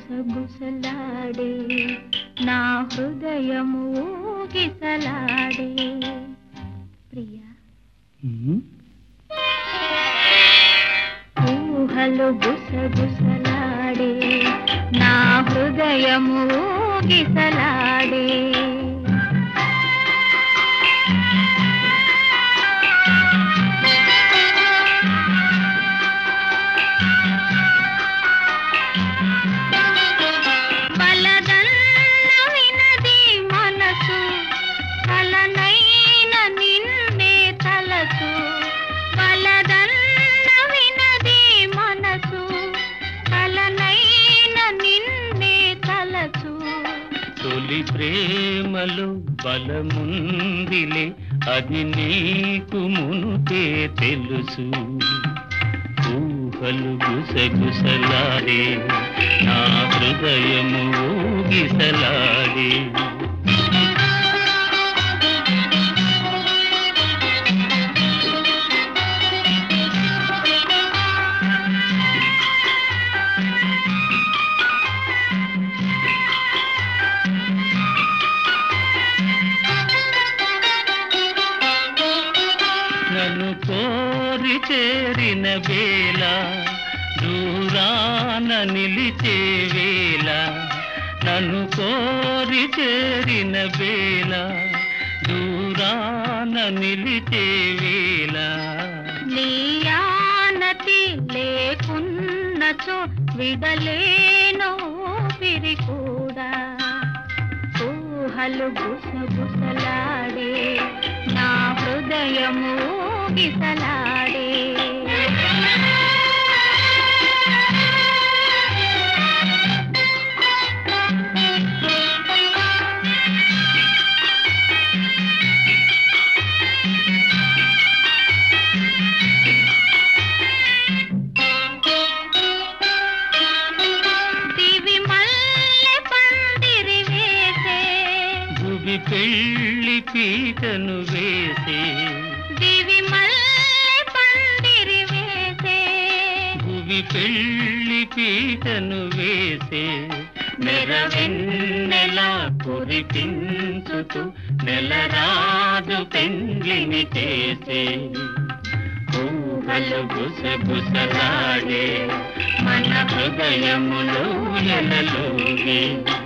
గుసగుసలాడే నా హృదయము ఊగిసలాడే ప్రియా ఊహలు గుసగుసలాడే నా హృదయము ఊగిసలాడే బలదన్న వినది మనసు కలనైన నిన్నే తలసు బలదన్న వినది మనసు కలనైన నిన్నే తలసు తొలి ప్రేమలో బలముందిలే అది నీకు మునుపే తెలుసు ఊహలు గుసగుసలాడే నా హృదయము ఊగిసలాడే నన్ను కోరి చేరిన వేళ దూరాన నిలిచే వేళ నన్ను కోరి చేరిన వేళ దూరాన నిలిచే వేళ నీయానతి లేకున్నచో విడలేను పిరి కూడా ఊహలు గుసగుసలాడే నా హృదయము గిసలాడే దివి మల్లె పందిరి వేసే భువి పెళ్లి పీటను వేసే దివి మల్లె పందిరి వేసే భువి పెళ్లి పీటను వేసే నెరవెన్నెలా కురిపించుతూ నెలరాజు పెండ్లిని చేసే ఊహలు గుసగుసలాడే మన హృదయములో ఎలలోగే